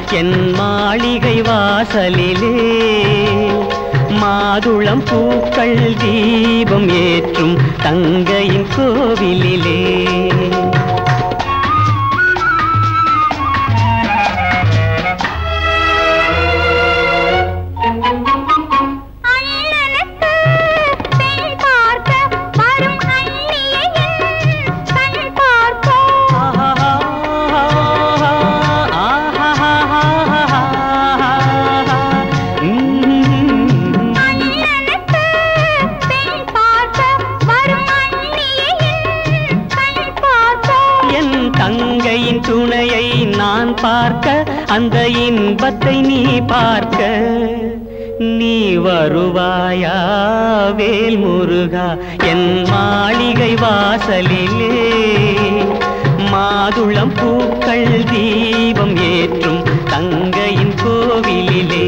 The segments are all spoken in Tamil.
என் மாளிகை வாசலிலே மாதுளம் பூக்கள் தீபம் ஏற்றும் தங்கையின் கோவிலிலே அண்ணனுக்கு பெண் பார்க்க வரும் அண்ணியை என் கண் பார்க்க அண்ணனுக்கு பெண் பார்க்க வரும் அண்ணியை என் கண் பார்க்க என் தங்கையின் துணையை நான் பார்க்க அந்த இன்பத்தை நீ பார்க்க நீ வருவாயா வேல் முருகா என் மாளிகை வாசலிலே மாதுளம் பூக்கள் தீபம் ஏற்றும் தங்கையின் கோவிலிலே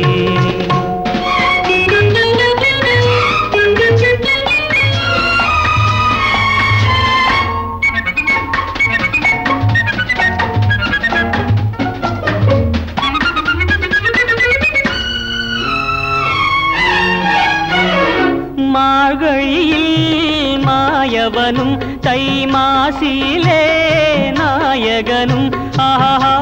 மார்கழியில் மாயவனும் தை மாசியிலே நாயகனும் ஆஹா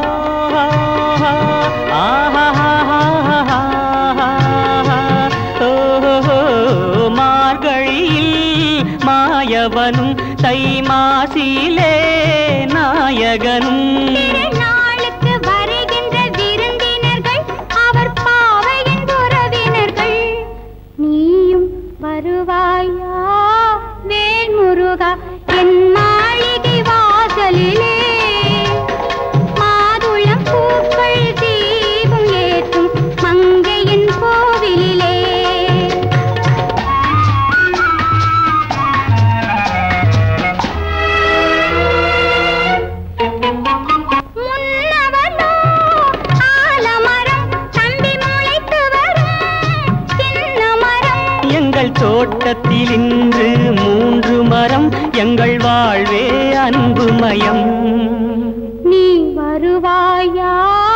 மார்கழியில் மாயவனும் தை மாசியிலே நாயகனும் திருநாளுக்கு வருகின்ற விருந்தினர்கள் அவர் பாவையின் உறவினர்கள் நீயும் வருவாயா வேல் முருகா என் மாளிகை வாசலிலே மாதுளம் பூக்கள் தீபம் ஏற்றும் மங்கையின் கோவிலிலே முன்னவனோ ஆலமரம் தம்பி முளைத்து வரும் சின்ன மரம் எங்கள் தோட்டத்தில் இன்று மூன்று மரம் எங்கள் வாழ்வே அன்புமயம் நீ வருவாயா